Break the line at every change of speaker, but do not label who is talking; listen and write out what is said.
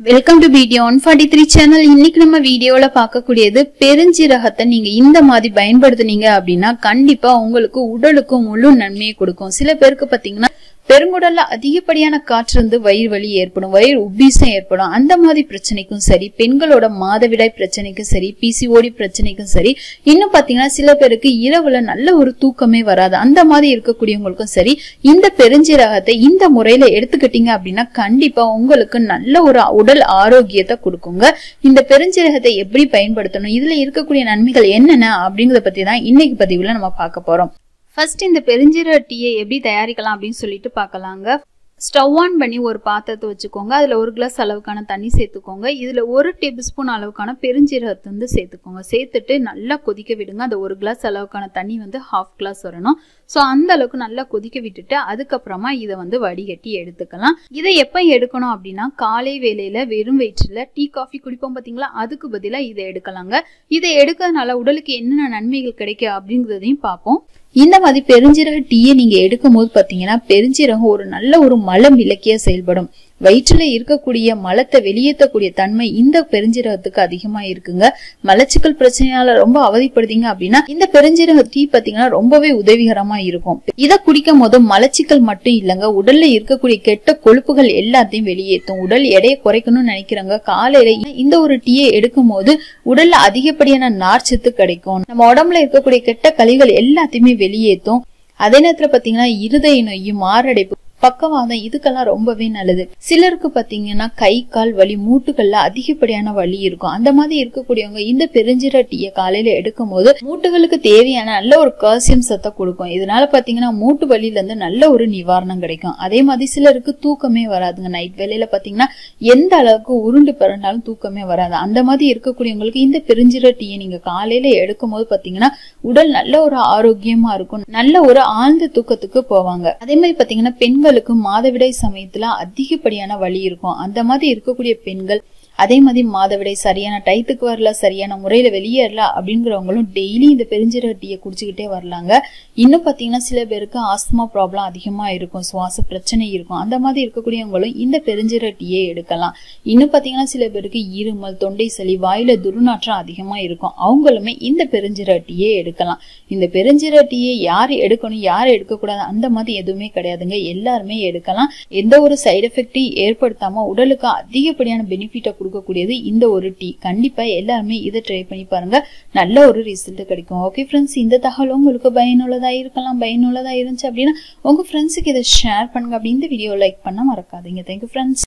welcome to video one forty three channel இன்னைக்கு நம்ம வீடியோல பார்க்கக்கூடியது பெருஞ்சீரகத்தை நீங்க இந்த மாதிரி பயன்படுத்துனீங்க அப்படின்னா கண்டிப்பா உங்களுக்கு உடலுக்கும் முழு நன்மையை கொடுக்கும் சில பேருக்கு பாத்தீங்கன்னா பெருங்குடல்ல அதிகப்படியான காற்று இருந்து வயிறு வலி ஏற்படும் வயிறு உப்பீசம் ஏற்படும் அந்த மாதிரி பிரச்சனைக்கும் சரி பெண்களோட மாதவிடாய் பிரச்சனைக்கும் சரி பிசிஓடி பிரச்சனைக்கும் சரி இன்னும் பாத்தீங்கன்னா சில பேருக்கு இரவுல நல்ல ஒரு தூக்கமே வராது அந்த மாதிரி இருக்கக்கூடியவங்களுக்கும் சரி இந்த பெருஞ்சீரகத்தை இந்த முறையில எடுத்துக்கிட்டீங்க அப்படின்னா கண்டிப்பா உங்களுக்கு நல்ல ஒரு உடல் ஆரோக்கியத்தை கொடுக்குங்க இந்த பெருஞ்சீரகத்தை எப்படி பயன்படுத்தணும் இதுல இருக்கக்கூடிய நன்மைகள் என்னென்ன அப்படிங்கறத பத்தி தான் இன்னைக்கு பதிவுல நம்ம பார்க்க போறோம் ஃபர்ஸ்ட் இந்த பெருஞ்சீரக டீயை எப்படி தயாரிக்கலாம் அப்படின்னு சொல்லிட்டு பார்க்கலாங்க ஸ்டவ் ஆன் பண்ணி ஒரு பாத்திரத்தை வச்சுக்கோங்க அதில் ஒரு கிளாஸ் அளவுக்கான தண்ணி சேர்த்துக்கோங்க இதில் ஒரு டேபிள் ஸ்பூன் அளவுக்கான பெருஞ்சீரகத்தை வந்து சேர்த்துக்கோங்க சேர்த்துட்டு நல்லா கொதிக்க விடுங்க அந்த ஒரு கிளாஸ் அளவுக்கான தண்ணி வந்து ஹாஃப் கிளாஸ் வரணும் ஸோ அந்த அளவுக்கு நல்லா கொதிக்க விட்டுட்டு அதுக்கப்புறமா இதை வந்து வடிகட்டி எடுத்துக்கலாம் இதை எப்போ எடுக்கணும் அப்படின்னா காலை வேலையில வெறும் வயிற்றில் டீ காஃபி குடிப்போம் பார்த்தீங்களா அதுக்கு பதிலாக இதை எடுக்கலாங்க இதை எடுக்கிறதுனால உடலுக்கு என்னென்ன நன்மைகள் கிடைக்கும் அப்படிங்கிறதையும் பார்ப்போம் இந்த மாதிரி பெருஞ்சீரக டீயை நீங்க எடுக்கும் போது பாத்தீங்கன்னா பெருஞ்சீரகம் ஒரு நல்ல ஒரு மலம் விளக்கிய செயல்படும் வயிற்றுல இருக்கக்கூடிய மலத்தை வெளியேற்றக்கூடிய தன்மை இந்த பெருஞ்சீரகத்துக்கு அதிகமா இருக்குங்க மலச்சிக்கல் பிரச்சனையால ரொம்ப அவதிப்படுதீங்க அப்படின்னா இந்த பெருஞ்சீரக டீ பாத்தீங்கன்னா ரொம்பவே உதவிகரமா இருக்கும் இதை குடிக்கும் போது மலச்சிக்கல் மட்டும் இல்லைங்க உடல்ல இருக்கக்கூடிய கெட்ட கொழுப்புகள் எல்லாத்தையும் வெளியேற்றும் உடல் எடையை குறைக்கணும்னு நினைக்கிறவங்க காலையில இந்த ஒரு டீயை எடுக்கும் போது உடல்ல அதிகப்படியான நார்ச்சத்து கிடைக்கும் நம்ம உடம்புல இருக்கக்கூடிய கெட்ட கழிவுகள் எல்லாத்தையுமே வெளியேற்றும் அதே நேரத்துல பாத்தீங்கன்னா இருதய நோய் மாரடைப்பு பக்கவாதம் இதுக்கெல்லாம் ரொம்பவே நல்லது சிலருக்கு பாத்தீங்கன்னா கை கால் வலி மூட்டுகள்ல அதிகப்படியான வலி இருக்கும் அந்த மாதிரி இருக்கக்கூடியவங்க இந்த பெருஞ்சீர டீயை காலையில எடுக்கும் போது மூட்டுகளுக்கு தேவையான நல்ல ஒரு கால்சியம் சத்தை கொடுக்கும் இதனால பாத்தீங்கன்னா மூட்டு வலியில இருந்து நல்ல ஒரு நிவாரணம் கிடைக்கும் அதே மாதிரி சிலருக்கு தூக்கமே வராதுங்க நைட் வேலையில பாத்தீங்கன்னா எந்த அளவுக்கு உருண்டு பிறண்டாலும் தூக்கமே வராது அந்த மாதிரி இருக்கக்கூடியவங்களுக்கு இந்த பெருஞ்சீர டீயை நீங்க காலையில எடுக்கும் போது பாத்தீங்கன்னா உடல் நல்ல ஒரு ஆரோக்கியமா இருக்கும் நல்ல ஒரு ஆழ்ந்த தூக்கத்துக்கு போவாங்க அதே மாதிரி பாத்தீங்கன்னா பெண்கள் பெண்களுக்கு மாதவிடாய் சமயத்துல அதிகப்படியான வலி இருக்கும் அந்த மாதிரி இருக்கக்கூடிய பெண்கள் அதே மாதிரி மாதவிடை சரியான டயத்துக்கு வரல சரியான முறையில வெளியேறல அப்படிங்கிறவங்களும் டெய்லி இந்த பெருஞ்சீரக டீயை குடிச்சுக்கிட்டே வரலாங்க இன்னும் பாத்தீங்கன்னா சில பேருக்கு ஆஸ்துமா ப்ராப்ளம் அதிகமா இருக்கும் சுவாச பிரச்சனை இருக்கும் அந்த மாதிரி இருக்கக்கூடியவங்களும் இந்த பெருஞ்சீரக டீயை எடுக்கலாம் இன்னும் பாத்தீங்கன்னா சில பேருக்கு இருமல் தொண்டை சளி வாயில துர்நாற்றம் அதிகமா இருக்கும் அவங்களுமே இந்த பெருஞ்சீரக டீயை எடுக்கலாம் இந்த பெருஞ்சீரக டீயை யார் எடுக்கணும் யார் எடுக்கக்கூடாது அந்த மாதிரி எதுவுமே கிடையாதுங்க எல்லாருமே எடுக்கலாம் எந்த ஒரு சைடு எஃபெக்டையும் ஏற்படுத்தாம உடலுக்கு அதிகப்படியான பெனிஃபிட்டை கொடுக்கக்கூடியது இந்த ஒரு டீ கண்டிப்பா எல்லாருமே இதை ட்ரை பண்ணி பாருங்க நல்ல ஒரு ரிசல்ட் கிடைக்கும் ஓகே ஃப்ரெண்ட்ஸ் இந்த தகவல் உங்களுக்கு பயனுள்ளதா இருக்கலாம் பயனுள்ளதா இருந்துச்சு அப்படின்னா உங்க ஃப்ரெண்ட்ஸுக்கு இதை ஷேர் பண்ணுங்க அப்படி இந்த வீடியோ லைக் பண்ண மறக்காதீங்க தேங்க்யூ ஃப்ரெண்ட்ஸ்